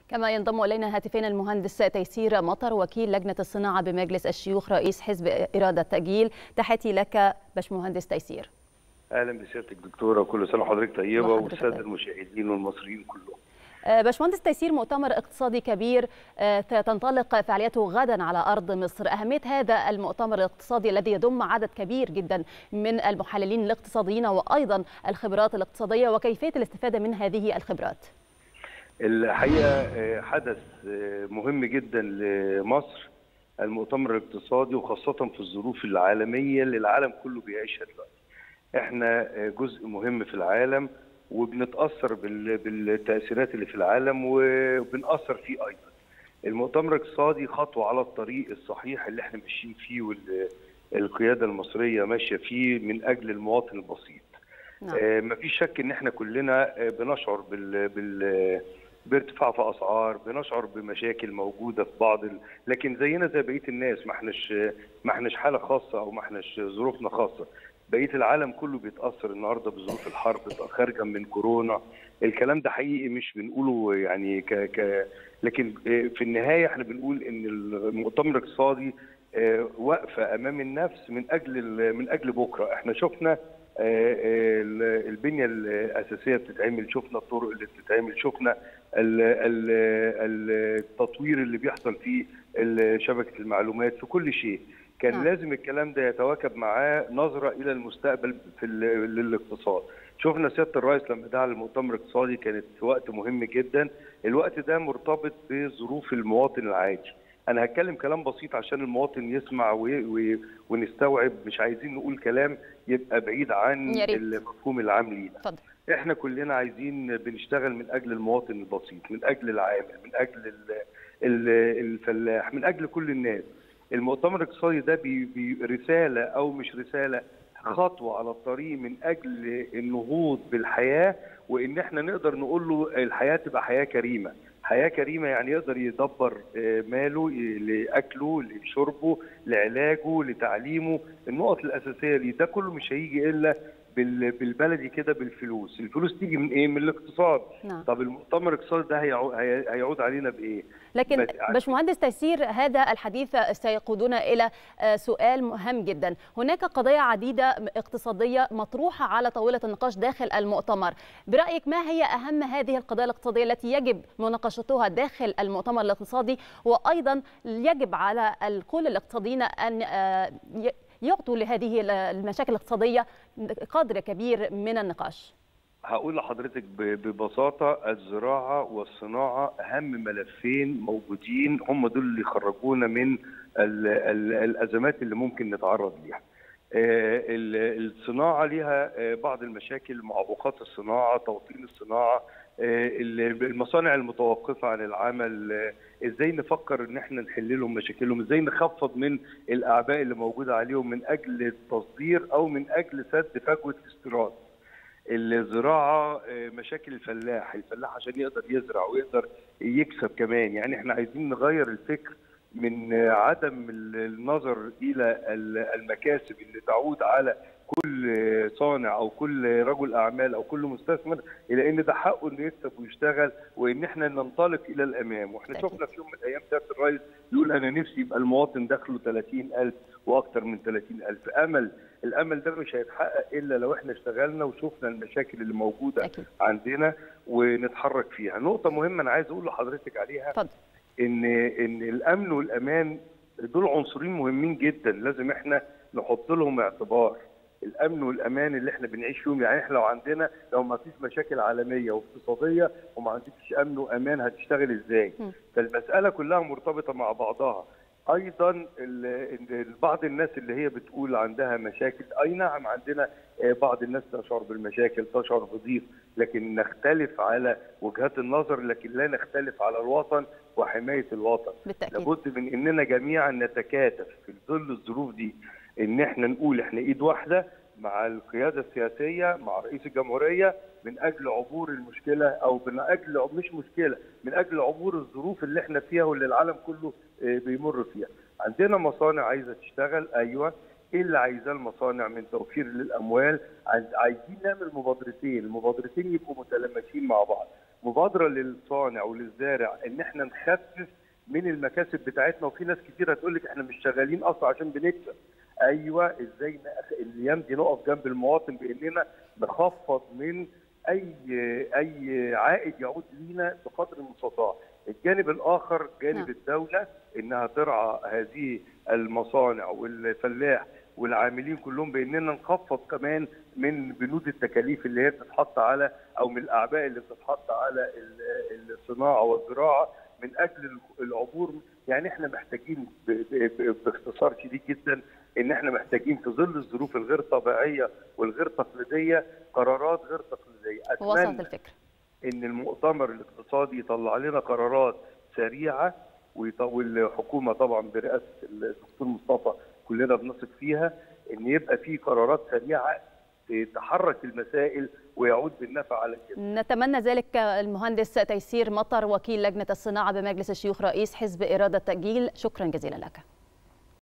كما ينضم الينا هاتفين المهندس تيسير مطر وكيل لجنه الصناعه بمجلس الشيوخ رئيس حزب اراده تأجيل تحياتي لك باشمهندس تيسير اهلا بسيادتك دكتوره كل سنه وحضرتك طيبه وحضرتك والساده طيب. المشاهدين والمصريين كلهم باشمهندس تيسير مؤتمر اقتصادي كبير ستنطلق فعاليته غدا على ارض مصر اهميه هذا المؤتمر الاقتصادي الذي يضم عدد كبير جدا من المحللين الاقتصاديين وايضا الخبرات الاقتصاديه وكيفيه الاستفاده من هذه الخبرات الحقيقه آه، حدث آه، مهم جدا لمصر المؤتمر الاقتصادي وخاصه في الظروف العالميه اللي العالم كله بيعيشها دلوقتي احنا آه، جزء مهم في العالم وبنتاثر بال- بالتاثيرات اللي في العالم وبنأثر فيه ايضا المؤتمر الاقتصادي خطوه على الطريق الصحيح اللي احنا ماشيين فيه والقياده المصريه ماشيه فيه من اجل المواطن البسيط نعم. آه، مفيش شك ان احنا كلنا آه، بنشعر بال, بال بارتفاع في اسعار بنشعر بمشاكل موجوده في بعض ال... لكن زينا زي بقيه الناس ما احناش ما احناش حاله خاصه او ما احناش ظروفنا خاصه بقيه العالم كله بيتاثر النهارده بظروف الحرب خارجه من كورونا الكلام ده حقيقي مش بنقوله يعني ك... ك... لكن آه، في النهايه احنا بنقول ان المؤتمر الاقتصادي آه، واقفه امام النفس من اجل ال- من اجل بكره احنا شفنا آه، آه، ال- البنيه الاساسيه بتتعمل شفنا الطرق اللي بتتعمل شفنا ال- ال- التطوير اللي بيحصل في ال- شبكه المعلومات في كل شيء كان نعم. لازم الكلام ده يتواكب معاه نظره الى المستقبل في ال- للاقتصاد شفنا سياده الرئيس لما دعا للمؤتمر الاقتصادي كانت في وقت مهم جدا الوقت ده مرتبط بظروف المواطن العادي انا هتكلم كلام بسيط عشان المواطن يسمع وي- وي- ونستوعب مش عايزين نقول كلام يبقى بعيد عن يا ريت. المفهوم العام لينا اتفضل احنا كلنا عايزين بنشتغل من اجل المواطن البسيط من اجل العامل من اجل ال- ال- الفلاح من اجل كل الناس المؤتمر الاقتصادي ده بي بي رساله او مش رساله خطوه على الطريق من اجل النهوض بالحياه وان احنا نقدر نقول له الحياه تبقى حياه كريمه حياه كريمه يعني يقدر يدبر آه، ماله آه، لاكله لشربه لعلاجه لتعليمه النقط الاساسيه دي ده كله مش هيجي الا بال- بالبلدي كده بالفلوس الفلوس تيجي من ايه من الاقتصاد نعم. طب المؤتمر الاقتصادي ده هيعو- هي- هيعود علينا بايه لكن بس- باشمهندس تيسير هذا الحديث سيقودنا الى آه، سؤال مهم جدا، هناك قضايا عديده اقتصاديه مطروحه على طاوله النقاش داخل المؤتمر، برايك ما هي اهم هذه القضايا الاقتصاديه التي يجب مناقشتها داخل المؤتمر الاقتصادي وايضا يجب على الكل الاقتصاديين ان آه، ي- يعطوا لهذه المشاكل الاقتصاديه قدر كبير من النقاش. هقول لحضرتك ب- ببساطه الزراعه والصناعه اهم ملفين موجودين هم دول اللي يخرجونا من ال ال الازمات اللي ممكن نتعرض ليها. آه، ال- الصناعه ليها آه، بعض المشاكل معوقات الصناعه توطين الصناعه آه، ال- المصانع المتوقفه عن العمل آه، ازاي نفكر ان احنا نحل لهم مشاكلهم ازاي نخفض من الاعباء اللي موجوده عليهم من اجل التصدير او من اجل سد فجوه الاستيراد الزراعه آه، مشاكل الفلاح الفلاح عشان يقدر يزرع ويقدر يكسب كمان يعني احنا عايزين نغير الفكر من آه، عدم ال- النظر الى ال- المكاسب اللي تعود على كل آه، صانع او كل رجل اعمال او كل مستثمر الى ان ده حقه انه يكسب ويشتغل وان احنا ننطلق الى الامام واحنا أكيد. شفنا في يوم من الايام سياده الرئيس يقول انا نفسي يبقى المواطن دخله 30000 واكثر من 30000 امل الامل ده مش هيتحقق الا لو احنا اشتغلنا وشفنا المشاكل اللي موجوده أكيد. عندنا ونتحرك فيها نقطه مهمه انا عايز اقول لحضرتك عليها اتفضل. ان ان الامن والامان دول عنصرين مهمين جدا لازم احنا نحط لهم اعتبار الامن والامان اللي احنا بنعيش فيهم يعني احنا لو عندنا لو ما فيش مشاكل عالميه واقتصاديه وما عندكش امن وامان هتشتغل ازاي م. فالمساله كلها مرتبطه مع بعضها ايضا ال- ال- بعض الناس اللي هي بتقول عندها مشاكل اي نعم عندنا آه، بعض الناس تشعر بالمشاكل تشعر بضيق لكن نختلف على وجهات النظر لكن لا نختلف على الوطن وحمايه الوطن بالتاكيد. لابد من اننا جميعا نتكاتف في ظل الظروف دي ان احنا نقول احنا ايد واحده مع القياده السياسيه مع رئيس الجمهوريه من اجل عبور المشكله او من اجل مش مشكله من اجل عبور الظروف اللي احنا فيها واللي العالم كله آه، بيمر فيها. عندنا مصانع عايزه تشتغل ايوه ايه اللي عايزاه المصانع من توفير للاموال عايز- عايزين نعمل مبادرتين المبادرتين يبقوا متلامسين مع بعض مبادره للصانع وللزارع ان احنا نخفف من المكاسب بتاعتنا وفي ناس كتير هتقول لك احنا مش شغالين اصلا عشان بنكسب ايوه ازاي الايام دي نقف جنب المواطن باننا نخفض من اي اي عائد يعود لينا بقدر المستطاع الجانب الاخر جانب نعم. الدوله انها ترعى هذه المصانع والفلاح والعاملين كلهم باننا نخفض كمان من بنود التكاليف اللي هي بتتحط على او من الاعباء اللي بتتحط على ال- الصناعه والزراعه من اجل العبور يعني احنا محتاجين ب- ب- ب- باختصار شديد جدا ان احنا محتاجين في ظل الظروف الغير طبيعيه والغير تقليديه قرارات غير تقليديه وصلت اتمنى الفكره ان المؤتمر الاقتصادي يطلع لنا قرارات سريعه ويط- والحكومه طبعا برئاسه الدكتور مصطفى كلنا بنثق فيها ان يبقى في قرارات سريعه تحرك المسائل ويعود بالنفع على الجميع. نتمنى ذلك المهندس تيسير مطر وكيل لجنه الصناعه بمجلس الشيوخ رئيس حزب اراده الجيل شكرا جزيلا لك